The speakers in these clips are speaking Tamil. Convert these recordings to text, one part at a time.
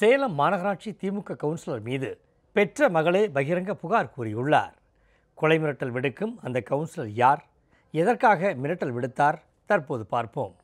சேலம் மாநகராட்சி திமுக கவுன்சிலர் மீது பெற்ற மகளே பகிரங்க புகார் கூறியுள்ளார் கொலை மிரட்டல் விடுக்கும் அந்த கவுன்சிலர் யார் எதற்காக மிரட்டல் விடுத்தார் தற்போது பார்ப்போம்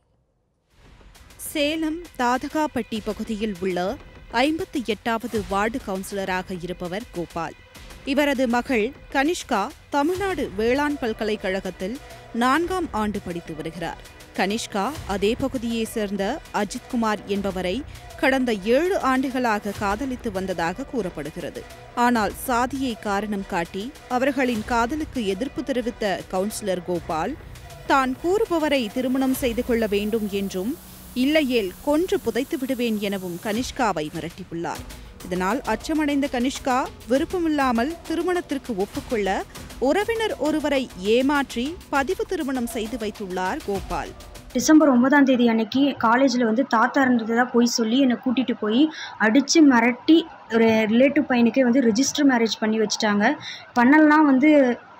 சேலம் தாதகாப்பட்டி பகுதியில் உள்ள ஐம்பத்தி எட்டாவது வார்டு கவுன்சிலராக இருப்பவர் கோபால் இவரது மகள் கனிஷ்கா தமிழ்நாடு வேளாண் பல்கலைக்கழகத்தில் நான்காம் ஆண்டு படித்து வருகிறார் கனிஷ்கா அதே பகுதியைச் சேர்ந்த அஜித்குமார் என்பவரை கடந்த ஏழு ஆண்டுகளாக காதலித்து வந்ததாக கூறப்படுகிறது ஆனால் சாதியை காரணம் காட்டி அவர்களின் காதலுக்கு எதிர்ப்பு தெரிவித்த கவுன்சிலர் கோபால் தான் கூறுபவரை திருமணம் செய்து கொள்ள வேண்டும் என்றும் இல்லையேல் கொன்று புதைத்து விடுவேன் எனவும் கனிஷ்காவை மிரட்டியுள்ளார் இதனால் அச்சமடைந்த கனிஷ்கா விருப்பமில்லாமல் திருமணத்திற்கு ஒப்புக்கொள்ள உறவினர் ஒருவரை ஏமாற்றி பதிவு திருமணம் செய்து வைத்துள்ளார் கோபால் டிசம்பர் ஒன்பதாம் தேதி அன்னைக்கு காலேஜில் வந்து தாத்தா இருந்ததா போய் சொல்லி என்னை கூட்டிகிட்டு போய் அடித்து மிரட்டி ஒரு ரிலேட்டிவ் பையனுக்கே வந்து ரிஜிஸ்டர் மேரேஜ் பண்ணி வச்சுட்டாங்க பண்ணலாம் வந்து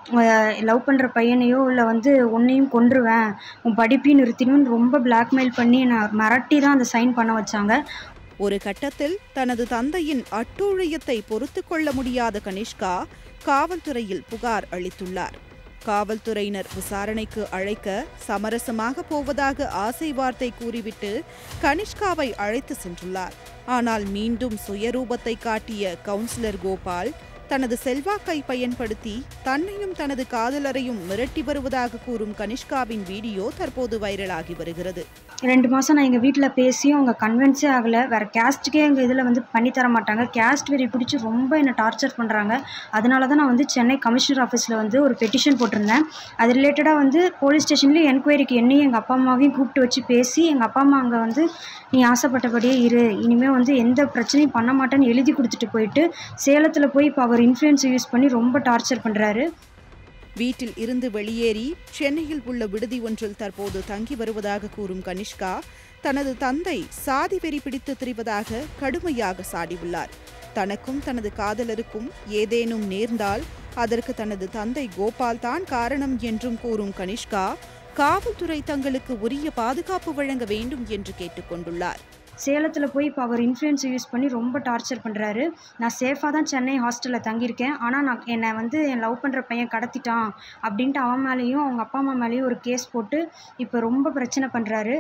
லவ் பண்ணுற பையனையோ இல்லை வந்து உன்னையும் கொன்றுவேன் உன் படிப்பையும் நிறுத்தினுன்னு ரொம்ப பிளாக்மெயில் பண்ணி நான் மிரட்டி தான் அந்த சைன் பண்ண வச்சாங்க ஒரு கட்டத்தில் தனது தந்தையின் அட்டூழியத்தை பொறுத்து கொள்ள முடியாத கனிஷ்கா காவல்துறையில் புகார் அளித்துள்ளார் காவல்துறையினர் விசாரணைக்கு அழைக்க சமரசமாக போவதாக ஆசை வார்த்தை கூறிவிட்டு கனிஷ்காவை அழைத்து சென்றுள்ளார் ஆனால் மீண்டும் சுயரூபத்தை காட்டிய கவுன்சிலர் கோபால் தனது செல்வாக்கை பயன்படுத்தி தன்னையும் தனது காதலரையும் மிரட்டி வருவதாக கூறும் கனிஷ்காவின் வீடியோ தற்போது வைரலாகி வருகிறது ரெண்டு மாதம் நான் எங்கள் வீட்டில் பேசியும் அவங்க கன்வின்ஸே ஆகலை வேறு கேஸ்ட்டுக்கே எங்கள் இதில் வந்து பண்ணி தர மாட்டாங்க கேஸ்ட் வெறி பிடிச்சி ரொம்ப என்னை டார்ச்சர் பண்ணுறாங்க அதனால தான் நான் வந்து சென்னை கமிஷனர் ஆஃபீஸில் வந்து ஒரு பெட்டிஷன் போட்டிருந்தேன் அது ரிலேட்டடாக வந்து போலீஸ் ஸ்டேஷன்லேயும் என்கொயரிக்கு என்னையும் எங்கள் அப்பா அம்மாவையும் கூப்பிட்டு வச்சு பேசி எங்கள் அப்பா அம்மா அங்கே வந்து நீ ஆசைப்பட்டபடியே இரு இனிமேல் வந்து எந்த பிரச்சனையும் பண்ண மாட்டேன்னு எழுதி கொடுத்துட்டு போயிட்டு சேலத்தில் போய் இப்போ அவர் இன்ஃப்ளூயன்ஸ் யூஸ் பண்ணி ரொம்ப டார்ச்சர் பண்ணுறாரு வீட்டில் இருந்து வெளியேறி சென்னையில் உள்ள விடுதி ஒன்றில் தற்போது தங்கி வருவதாக கூறும் கனிஷ்கா தனது தந்தை சாதி வெறி பிடித்து திரிவதாக கடுமையாக சாடியுள்ளார் தனக்கும் தனது காதலருக்கும் ஏதேனும் நேர்ந்தால் அதற்கு தனது தந்தை கோபால் தான் காரணம் என்றும் கூறும் கனிஷ்கா காவல்துறை தங்களுக்கு உரிய பாதுகாப்பு வழங்க வேண்டும் என்று கேட்டுக்கொண்டுள்ளார் சேலத்தில் போய் இப்போ அவர் இன்ஃப்ளூயன்ஸ் யூஸ் பண்ணி ரொம்ப டார்ச்சர் பண்ணுறாரு நான் சேஃபாக தான் சென்னை ஹாஸ்டலில் தங்கியிருக்கேன் ஆனால் நான் என்னை வந்து என் லவ் பண்ணுற பையன் கடத்திட்டான் அப்படின்ட்டு அவன் மேலேயும் அவங்க அப்பா அம்மா மேலேயும் ஒரு கேஸ் போட்டு இப்போ ரொம்ப பிரச்சனை பண்ணுறாரு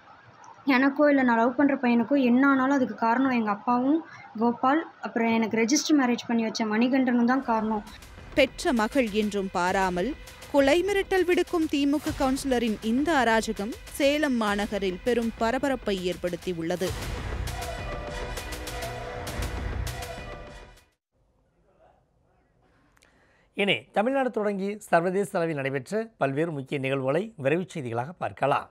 எனக்கோ இல்லை நான் லவ் பண்ணுற பையனுக்கோ என்ன ஆனாலும் அதுக்கு காரணம் எங்கள் அப்பாவும் கோபால் அப்புறம் எனக்கு ரெஜிஸ்டர் மேரேஜ் பண்ணி வச்ச மணிகண்டனும் தான் காரணம் பெற்ற மகள் என்றும் பாராமல் கொலை மிரட்டல் விடுக்கும் திமுக கவுன்சிலரின் இந்த அராஜகம் சேலம் மாநகரில் பெரும் பரபரப்பை ஏற்படுத்தியுள்ளது இனி தமிழ்நாடு தொடங்கி சர்வதேச அளவில் நடைபெற்ற பல்வேறு முக்கிய நிகழ்வுகளை விரைவுச் செய்திகளாக பார்க்கலாம்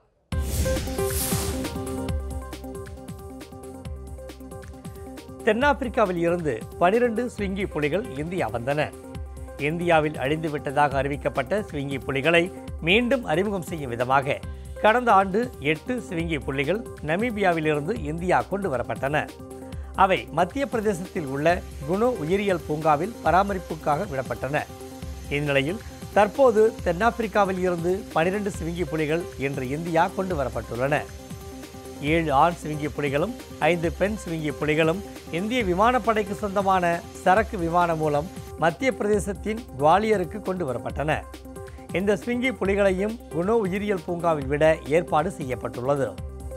தென்னாப்பிரிக்காவில் இருந்து பனிரெண்டு ஸ்விங்கி புலிகள் இந்தியா வந்தன இந்தியாவில் அழிந்துவிட்டதாக அறிவிக்கப்பட்ட ஸ்விங்கி புலிகளை மீண்டும் அறிமுகம் செய்யும் விதமாக கடந்த ஆண்டு எட்டு ஸ்விங்கி புலிகள் நமீபியாவிலிருந்து இந்தியா கொண்டு வரப்பட்டன அவை மத்திய பிரதேசத்தில் உள்ள குணோ உயிரியல் பூங்காவில் பராமரிப்புக்காக விடப்பட்டன இந்நிலையில் தற்போது தென்னாப்பிரிக்காவில் இருந்து பனிரெண்டு ஸ்விங்கி புலிகள் இன்று இந்தியா கொண்டு வரப்பட்டுள்ளன ஏழு ஆண் ஸ்விங்கி புலிகளும் ஐந்து பெண் ஸ்விங்கி புலிகளும் இந்திய விமானப்படைக்கு சொந்தமான சரக்கு விமானம் மூலம் மத்திய பிரதேசத்தின் குவாலியருக்கு கொண்டு வரப்பட்டன இந்த ஸ்விங்கி புலிகளையும் குணோ உயிரியல் பூங்காவில் விட ஏற்பாடு செய்யப்பட்டுள்ளது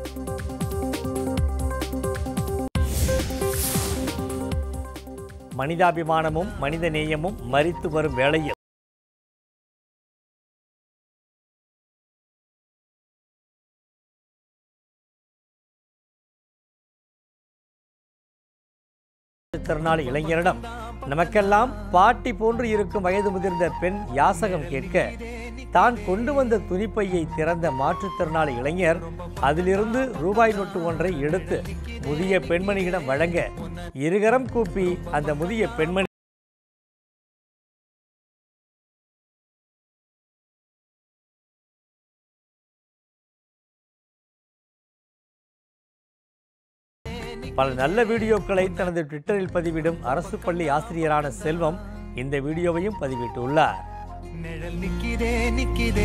மனிதாபிமானமும் மனித நேயமும் மறித்து வரும் வேளையில் திறனாளி இளைஞரிடம் நமக்கெல்லாம் பாட்டி போன்று இருக்கும் வயது முதிர்ந்த பெண் யாசகம் கேட்க தான் கொண்டு வந்த துணிப்பையை திறந்த மாற்றுத்திறனாளி இளைஞர் அதிலிருந்து ரூபாய் நோட்டு ஒன்றை எடுத்து முதிய பெண்மணியிடம் வழங்க இருகரம் கூப்பி அந்த முதிய பெண்மணி பல நல்ல வீடியோக்களை தனது ட்விட்டரில் பதிவிடும் அரசு பள்ளி ஆசிரியரான செல்வம் இந்த வீடியோவையும் பதிவிட்டுள்ளார் நிழல் நிக்கிதே நிக்கிதே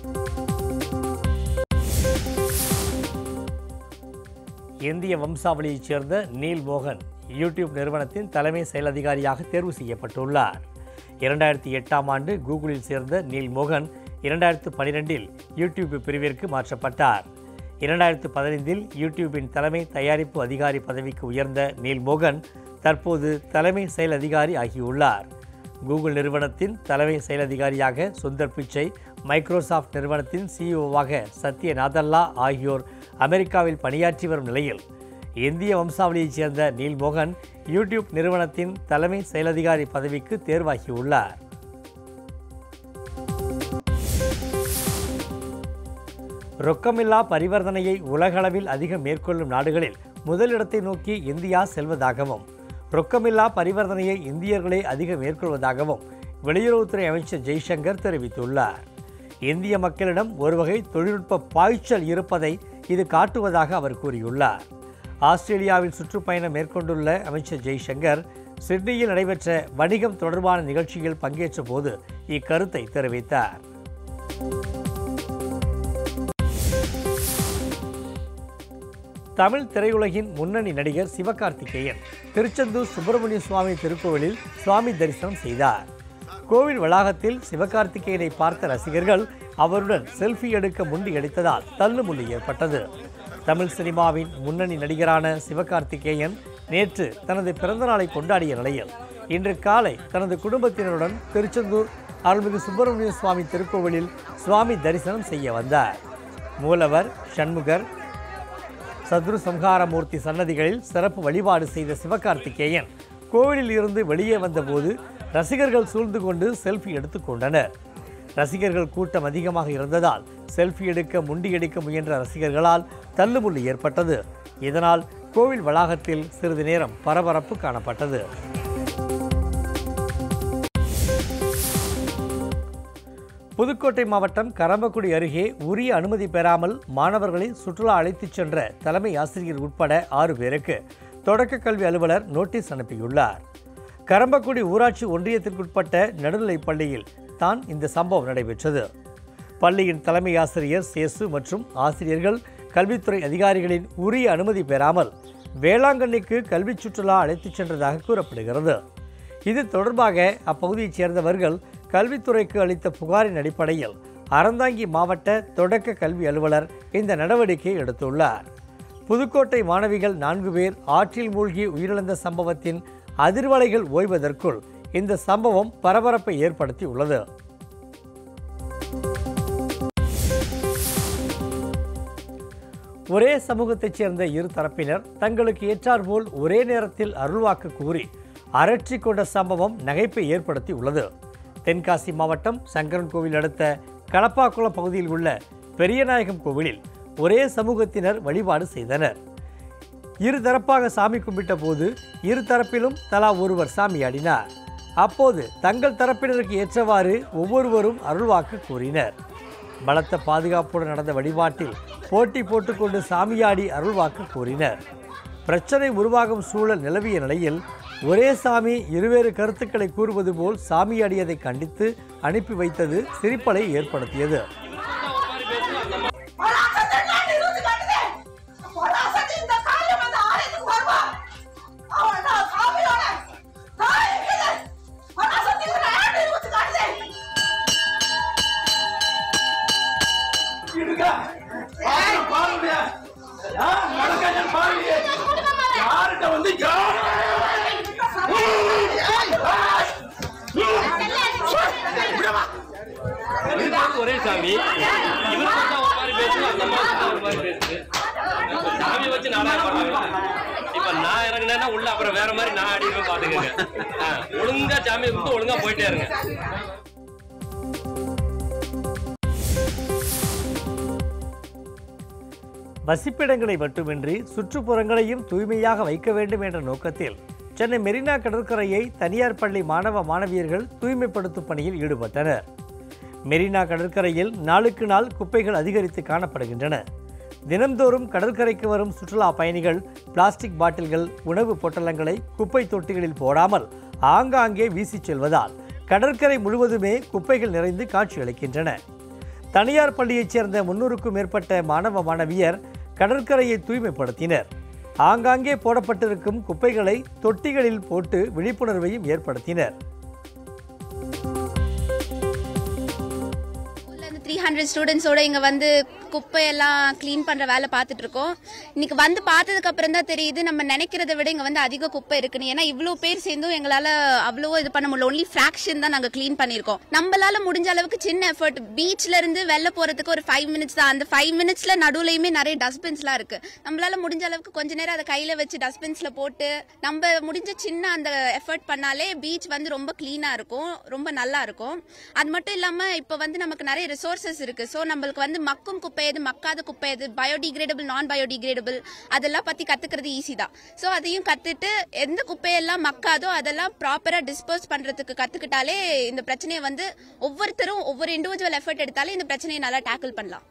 இந்திய வம்சாவளியைச் சேர்ந்த நீல் மோகன் யூடியூப் நிறுவனத்தின் தலைமை செயல் அதிகாரியாக தேர்வு செய்யப்பட்டுள்ளார் இரண்டாயிரத்தி எட்டாம் ஆண்டு கூகுளில் சேர்ந்த நீல் மோகன் இரண்டாயிரத்து பனிரெண்டில் யூடியூப் பிரிவிற்கு மாற்றப்பட்டார் இரண்டாயிரத்து பதினைந்தில் யூடியூபின் தலைமை தயாரிப்பு அதிகாரி பதவிக்கு உயர்ந்த நீல் மோகன் தற்போது தலைமை செயல் அதிகாரி ஆகியுள்ளார் கூகுள் நிறுவனத்தின் தலைமை செயல் அதிகாரியாக சுந்தர் பிச்சை மைக்ரோசாஃப்ட் நிறுவனத்தின் சிஇஓவாக சத்ய நாதல்லா ஆகியோர் அமெரிக்காவில் பணியாற்றி வரும் நிலையில் இந்திய வம்சாவளியைச் சேர்ந்த நீல் மோகன் யூடியூப் நிறுவனத்தின் தலைமை செயலதிகாரி பதவிக்கு தேர்வாகியுள்ளார் ரொக்கமில்லா பரிவர்த்தனையை உலகளவில் அதிகம் மேற்கொள்ளும் நாடுகளில் முதலிடத்தை நோக்கி இந்தியா செல்வதாகவும் ரொக்கமில்லா பரிவர்த்தனையை இந்தியர்களே அதிகம் மேற்கொள்வதாகவும் வெளியுறவுத்துறை அமைச்சர் ஜெய்சங்கர் தெரிவித்துள்ளார் இந்திய மக்களிடம் ஒரு வகை தொழில்நுட்ப பாய்ச்சல் இருப்பதை இது காட்டுவதாக அவர் கூறியுள்ளார் ஆஸ்திரேலியாவில் சுற்றுப்பயணம் மேற்கொண்டுள்ள அமைச்சர் ஜெய்சங்கர் சிட்னியில் நடைபெற்ற வணிகம் தொடர்பான நிகழ்ச்சியில் பங்கேற்ற போது இக்கருத்தை தெரிவித்தார் தமிழ் திரையுலகின் முன்னணி நடிகர் சிவகார்த்திகேயன் திருச்செந்தூர் சுப்பிரமணிய சுவாமி திருக்கோவிலில் சுவாமி தரிசனம் செய்தார் கோவில் வளாகத்தில் சிவகார்த்திகேயனை பார்த்த ரசிகர்கள் அவருடன் செல்ஃபி எடுக்க முண்டி அடித்ததால் தள்ளுமுள்ளி ஏற்பட்டது தமிழ் சினிமாவின் முன்னணி நடிகரான சிவகார்த்திகேயன் நேற்று தனது பிறந்தநாளை கொண்டாடிய நிலையில் இன்று காலை தனது குடும்பத்தினருடன் திருச்செந்தூர் அருள்மிகு சுப்பிரமணிய சுவாமி திருக்கோவிலில் சுவாமி தரிசனம் செய்ய வந்தார் மூலவர் சண்முகர் சத்ரு சம்ஹாரமூர்த்தி சன்னதிகளில் சிறப்பு வழிபாடு செய்த சிவகார்த்திகேயன் கோவிலில் இருந்து வெளியே வந்தபோது ரசிகர்கள் சூழ்ந்து கொண்டு செல்ஃபி எடுத்துக்கொண்டனர் ரசிகர்கள் கூட்டம் அதிகமாக இருந்ததால் செல்ஃபி எடுக்க முண்டியடிக்க முயன்ற ரசிகர்களால் தள்ளுமுள்ளு ஏற்பட்டது இதனால் கோவில் வளாகத்தில் சிறிது நேரம் பரபரப்பு காணப்பட்டது புதுக்கோட்டை மாவட்டம் கரம்பக்குடி அருகே உரிய அனுமதி பெறாமல் மாணவர்களை சுற்றுலா அழைத்துச் சென்ற தலைமை ஆசிரியர் உட்பட ஆறு பேருக்கு தொடக்க கல்வி அலுவலர் நோட்டீஸ் அனுப்பியுள்ளார் கரம்பக்குடி ஊராட்சி ஒன்றியத்திற்குட்பட்ட நடுநிலைப் பள்ளியில் தான் இந்த சம்பவம் நடைபெற்றது பள்ளியின் தலைமை ஆசிரியர் சேசு மற்றும் ஆசிரியர்கள் கல்வித்துறை அதிகாரிகளின் உரிய அனுமதி பெறாமல் வேளாங்கண்ணிக்கு கல்வி சுற்றுலா அழைத்துச் சென்றதாக கூறப்படுகிறது இது தொடர்பாக அப்பகுதியைச் சேர்ந்தவர்கள் கல்வித்துறைக்கு அளித்த புகாரின் அடிப்படையில் அறந்தாங்கி மாவட்ட தொடக்க கல்வி அலுவலர் இந்த நடவடிக்கையை எடுத்துள்ளார் புதுக்கோட்டை மாணவிகள் நான்கு பேர் ஆற்றில் மூழ்கி உயிரிழந்த சம்பவத்தின் அதிர்வலைகள் ஓய்வதற்குள் இந்த சம்பவம் பரபரப்பை ஏற்படுத்தி உள்ளது ஒரே சமூகத்தைச் சேர்ந்த இரு தரப்பினர் தங்களுக்கு ஏற்றாற்போல் ஒரே நேரத்தில் அருள்வாக்கு கூறி அரற்றி கொண்ட சம்பவம் நகைப்பை ஏற்படுத்தி உள்ளது தென்காசி மாவட்டம் சங்கரன் கோவில் அடுத்த களப்பாக்குளம் பகுதியில் உள்ள பெரியநாயகம் கோவிலில் ஒரே சமூகத்தினர் வழிபாடு செய்தனர் இரு தரப்பாக சாமி கும்பிட்ட போது இரு தரப்பிலும் தலா ஒருவர் சாமியாடினார் அப்போது தங்கள் தரப்பினருக்கு ஏற்றவாறு ஒவ்வொருவரும் அருள்வாக்கு கூறினர் பலத்த பாதுகாப்புடன் நடந்த வழிபாட்டில் போட்டி போட்டுக்கொண்டு சாமியாடி அருள்வாக்கு கூறினர் பிரச்சனை உருவாகும் சூழல் நிலவிய நிலையில் ஒரே சாமி இருவேறு கருத்துக்களை கூறுவது போல் சாமியாடியதை கண்டித்து அனுப்பி வைத்தது சிரிப்பலை ஏற்படுத்தியது யார்கிட்ட வந்து இருப்பாங்க ஒரே சாமி இவர் பார்த்தா ஒரு மாதிரி பேசுது அந்த அம்மா பார்த்தா ஒரு மாதிரி பேசுது சாமி வச்சு நாடகம் பண்ணுவாங்க இப்ப நான் இறங்கினேன்னா உள்ள அப்புறம் வேற மாதிரி நான் ஆடிடுவேன் பாத்துக்கங்க ஆ, ஒழுங்கா சாமி கும்பிட்டு ஒழுங்கா போயிட்டே இருங்க வசிப்பிடங்களை மட்டுமின்றி சுற்றுப்புறங்களையும் தூய்மையாக வைக்க வேண்டும் என்ற நோக்கத்தில் சென்னை மெரினா கடற்கரையை தனியார் பள்ளி மாணவ மாணவியர்கள் தூய்மைப்படுத்தும் பணியில் ஈடுபட்டனர் மெரினா கடற்கரையில் நாளுக்கு நாள் குப்பைகள் அதிகரித்து காணப்படுகின்றன தினம்தோறும் கடற்கரைக்கு வரும் சுற்றுலா பயணிகள் பிளாஸ்டிக் பாட்டில்கள் உணவு பொட்டலங்களை குப்பை தொட்டிகளில் போடாமல் ஆங்காங்கே வீசிச் செல்வதால் கடற்கரை முழுவதுமே குப்பைகள் நிறைந்து காட்சியளிக்கின்றன தனியார் பள்ளியைச் சேர்ந்த முன்னூறுக்கும் மேற்பட்ட மாணவ மாணவியர் கடற்கரையை தூய்மைப்படுத்தினர் ஆங்காங்கே போடப்பட்டிருக்கும் குப்பைகளை தொட்டிகளில் போட்டு விழிப்புணர்வையும் ஏற்படுத்தினர் ஸ்கூல்ல இருந்து த்ரீ ஹண்ட்ரட் ஸ்டூடெண்ட்ஸோட இங்க வந்து குப்பையெல்லாம் க்ளீன் பண்ற வேலை பார்த்துட்டு இருக்கோம் இன்னைக்கு வந்து பார்த்ததுக்கு அப்புறம் தான் தெரியுது நம்ம நினைக்கிறத விட இங்க வந்து அதிக குப்பை இருக்குன்னு ஏன்னா இவ்வளோ பேர் சேர்ந்தும் எங்களால அவ்வளோ இது பண்ண முடியல ஒன்லி ஃபிராக்ஷன் தான் நாங்க க்ளீன் பண்ணியிருக்கோம் நம்மளால முடிஞ்ச அளவுக்கு சின்ன எஃபர்ட் பீச்ல இருந்து வெளில போறதுக்கு ஒரு ஃபைவ் மினிட்ஸ் தான் அந்த ஃபைவ் மினிட்ஸ்ல நடுவுலயுமே நிறைய டஸ்ட்பின்ஸ்லாம் இருக்கு நம்மளால முடிஞ்ச அளவுக்கு கொஞ்ச நேரம் அதை கையில வச்சு டஸ்ட்பின்ஸ்ல போட்டு நம்ம முடிஞ்ச சின்ன அந்த எஃபர்ட் பண்ணாலே பீச் வந்து ரொம்ப க்ளீனா இருக்கும் ரொம்ப நல்லா இருக்கும் அது மட்டும் இல்லாம இப்போ வந்து நமக்கு நிறைய ரிசோர்சஸ் இருக்கு ஸோ நம்மளுக்கு வந்து மக்கும் குப்பை எது மக்காத குப்பை எது பயோடிகிரேடபிள் நான் பயோடிகிரேடபிள் அதெல்லாம் பத்தி கத்துக்கிறது ஈஸி தான் ஸோ அதையும் கத்துட்டு எந்த குப்பையெல்லாம் மக்காதோ அதெல்லாம் ப்ராப்பரா டிஸ்போஸ் பண்றதுக்கு கத்துக்கிட்டாலே இந்த பிரச்சனையை வந்து ஒவ்வொருத்தரும் ஒவ்வொரு இண்டிவிஜுவல் எஃபர்ட் எடுத்தாலே இந்த பிரச்சனையை நல்லா டேக்கிள் பண்ணலாம்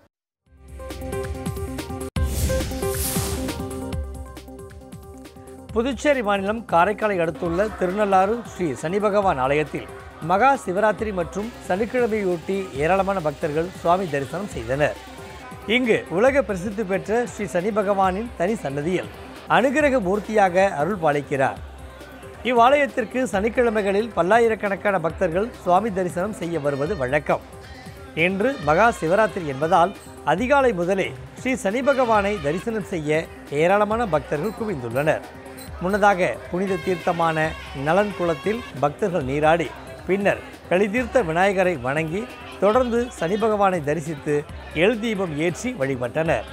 புதுச்சேரி மாநிலம் காரைக்காலை அடுத்துள்ள திருநள்ளாறு ஸ்ரீ சனி பகவான் ஆலயத்தில் மகா சிவராத்திரி மற்றும் சனிக்கிழமையொட்டி ஏராளமான பக்தர்கள் சுவாமி தரிசனம் செய்தனர் இங்கு உலக பிரசித்தி பெற்ற ஸ்ரீ சனி பகவானின் தனி சன்னதியில் அனுகிரக மூர்த்தியாக அருள் பாலிக்கிறார் இவ்வாலயத்திற்கு சனிக்கிழமைகளில் பல்லாயிரக்கணக்கான பக்தர்கள் சுவாமி தரிசனம் செய்ய வருவது வழக்கம் இன்று மகா சிவராத்திரி என்பதால் அதிகாலை முதலே ஸ்ரீ சனி பகவானை தரிசனம் செய்ய ஏராளமான பக்தர்கள் குவிந்துள்ளனர் முன்னதாக புனித தீர்த்தமான நலன் குளத்தில் பக்தர்கள் நீராடி பின்னர் கலிதீர்த்த விநாயகரை வணங்கி தொடர்ந்து சனி பகவானை தரிசித்து எல் தீபம் ஏற்றி வழிபட்டனர்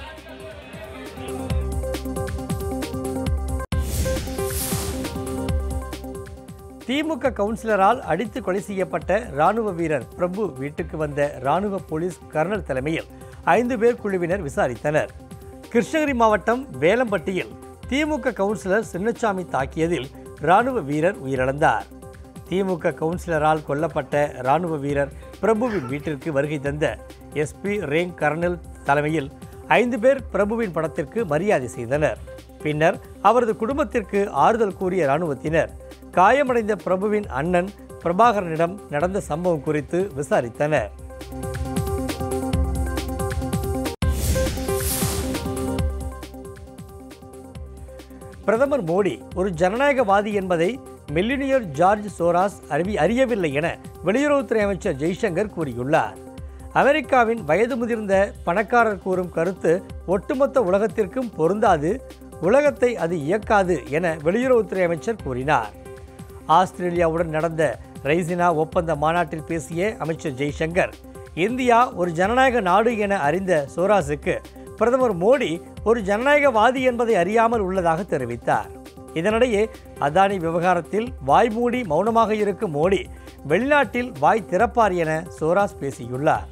திமுக கவுன்சிலரால் அடித்து கொலை செய்யப்பட்ட ராணுவ வீரர் பிரபு வீட்டுக்கு வந்த ராணுவ போலீஸ் கர்னல் தலைமையில் ஐந்து பேர் குழுவினர் விசாரித்தனர் கிருஷ்ணகிரி மாவட்டம் வேலம்பட்டியில் திமுக கவுன்சிலர் சின்னசாமி தாக்கியதில் ராணுவ வீரர் உயிரிழந்தார் திமுக கவுன்சிலரால் கொல்லப்பட்ட ராணுவ வீரர் பிரபுவின் வீட்டிற்கு வருகை தந்த எஸ்பி ரேங் கர்னல் தலைமையில் ஐந்து பேர் பிரபுவின் படத்திற்கு மரியாதை செய்தனர் பின்னர் அவரது குடும்பத்திற்கு ஆறுதல் கூறிய இராணுவத்தினர் காயமடைந்த பிரபுவின் அண்ணன் பிரபாகரனிடம் நடந்த சம்பவம் குறித்து விசாரித்தனர் பிரதமர் மோடி ஒரு ஜனநாயகவாதி என்பதை மில்லினியர் ஜார்ஜ் சோராஸ் அறிவி அறியவில்லை என வெளியுறவுத்துறை அமைச்சர் ஜெய்சங்கர் கூறியுள்ளார் அமெரிக்காவின் வயது முதிர்ந்த பணக்காரர் கூறும் கருத்து ஒட்டுமொத்த உலகத்திற்கும் பொருந்தாது உலகத்தை அது இயக்காது என வெளியுறவுத்துறை அமைச்சர் கூறினார் ஆஸ்திரேலியாவுடன் நடந்த ரைசினா ஒப்பந்த மாநாட்டில் பேசிய அமைச்சர் ஜெய்சங்கர் இந்தியா ஒரு ஜனநாயக நாடு என அறிந்த சோராஸுக்கு பிரதமர் மோடி ஒரு ஜனநாயகவாதி என்பதை அறியாமல் உள்ளதாக தெரிவித்தார் இதனிடையே அதானி விவகாரத்தில் வாய்மூடி மௌனமாக இருக்கும் மோடி வெளிநாட்டில் வாய் திறப்பார் என சோராஸ் பேசியுள்ளார்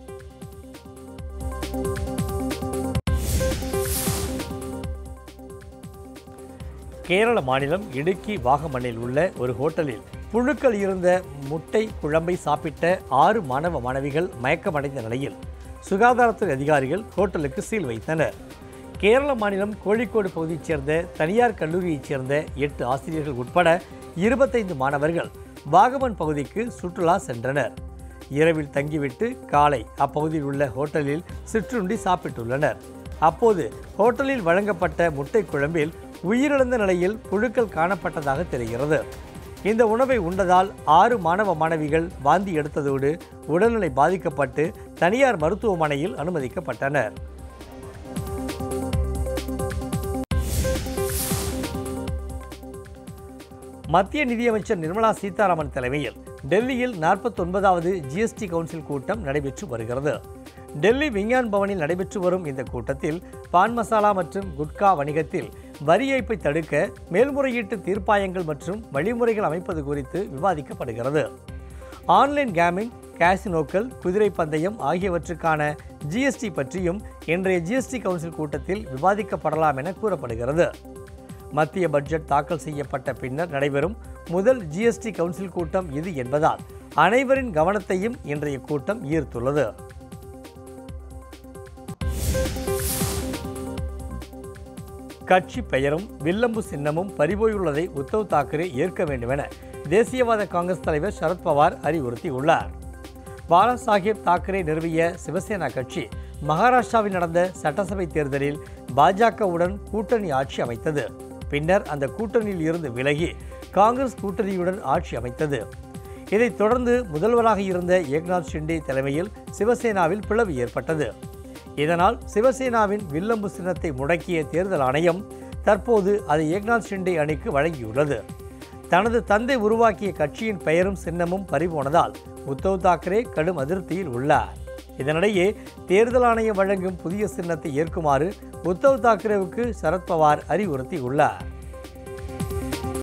கேரள மாநிலம் இடுக்கி வாகமண்ணில் உள்ள ஒரு ஹோட்டலில் புழுக்கள் இருந்த முட்டை குழம்பை சாப்பிட்ட ஆறு மாணவ மாணவிகள் மயக்கமடைந்த நிலையில் சுகாதாரத்துறை அதிகாரிகள் ஹோட்டலுக்கு சீல் வைத்தனர் கேரள மாநிலம் கோழிக்கோடு பகுதியைச் சேர்ந்த தனியார் கல்லூரியைச் சேர்ந்த எட்டு ஆசிரியர்கள் உட்பட இருபத்தைந்து மாணவர்கள் வாகமன் பகுதிக்கு சுற்றுலா சென்றனர் இரவில் தங்கிவிட்டு காலை அப்பகுதியில் உள்ள ஹோட்டலில் சிற்றுண்டி சாப்பிட்டுள்ளனர் அப்போது ஹோட்டலில் வழங்கப்பட்ட முட்டை குழம்பில் உயிரிழந்த நிலையில் புழுக்கள் காணப்பட்டதாக தெரிகிறது இந்த உணவை உண்டதால் ஆறு மாணவ மாணவிகள் வாந்தி எடுத்ததோடு உடல்நிலை பாதிக்கப்பட்டு தனியார் மருத்துவமனையில் அனுமதிக்கப்பட்டனர் மத்திய நிதியமைச்சர் நிர்மலா சீதாராமன் தலைமையில் டெல்லியில் நாற்பத்தொன்பதாவது ஜிஎஸ்டி கவுன்சில் கூட்டம் நடைபெற்று வருகிறது டெல்லி விஞ்ஞான் பவனில் நடைபெற்று வரும் இந்த கூட்டத்தில் பான் மசாலா மற்றும் குட்கா வணிகத்தில் வரி ஏய்ப்பை தடுக்க மேல்முறையீட்டு தீர்ப்பாயங்கள் மற்றும் வழிமுறைகள் அமைப்பது குறித்து விவாதிக்கப்படுகிறது ஆன்லைன் கேமிங் கேசினோக்கள் குதிரை பந்தயம் ஆகியவற்றுக்கான ஜிஎஸ்டி பற்றியும் இன்றைய ஜிஎஸ்டி கவுன்சில் கூட்டத்தில் விவாதிக்கப்படலாம் என கூறப்படுகிறது மத்திய பட்ஜெட் தாக்கல் செய்யப்பட்ட பின்னர் நடைபெறும் முதல் ஜிஎஸ்டி கவுன்சில் கூட்டம் இது என்பதால் அனைவரின் கவனத்தையும் இன்றைய கூட்டம் ஈர்த்துள்ளது கட்சி பெயரும் வில்லம்பு சின்னமும் பறிபோயுள்ளதை உத்தவ் தாக்கரே ஏற்க வேண்டும் என தேசியவாத காங்கிரஸ் தலைவர் சரத்பவார் அறிவுறுத்தியுள்ளார் பாலாசாஹேப் தாக்கரே நிறுவிய சிவசேனா கட்சி மகாராஷ்டிராவில் நடந்த சட்டசபை தேர்தலில் பாஜகவுடன் கூட்டணி ஆட்சி அமைத்தது பின்னர் அந்த கூட்டணியில் இருந்து விலகி காங்கிரஸ் கூட்டணியுடன் ஆட்சி அமைத்தது இதைத் தொடர்ந்து முதல்வராக இருந்த ஏக்நாத் ஷிண்டே தலைமையில் சிவசேனாவில் பிளவு ஏற்பட்டது இதனால் சிவசேனாவின் வில்லம்பு சின்னத்தை முடக்கிய தேர்தல் ஆணையம் தற்போது அதை ஏக்நாத் ஷிண்டே அணிக்கு வழங்கியுள்ளது தனது தந்தை உருவாக்கிய கட்சியின் பெயரும் சின்னமும் பறிபோனதால் உத்தவ் தாக்கரே கடும் அதிருப்தியில் உள்ளார் இதனிடையே தேர்தல் ஆணையம் வழங்கும் புதிய சின்னத்தை ஏற்குமாறு உத்தவ் தாக்கரேவுக்கு சரத்பவார் அறிவுறுத்தியுள்ளார்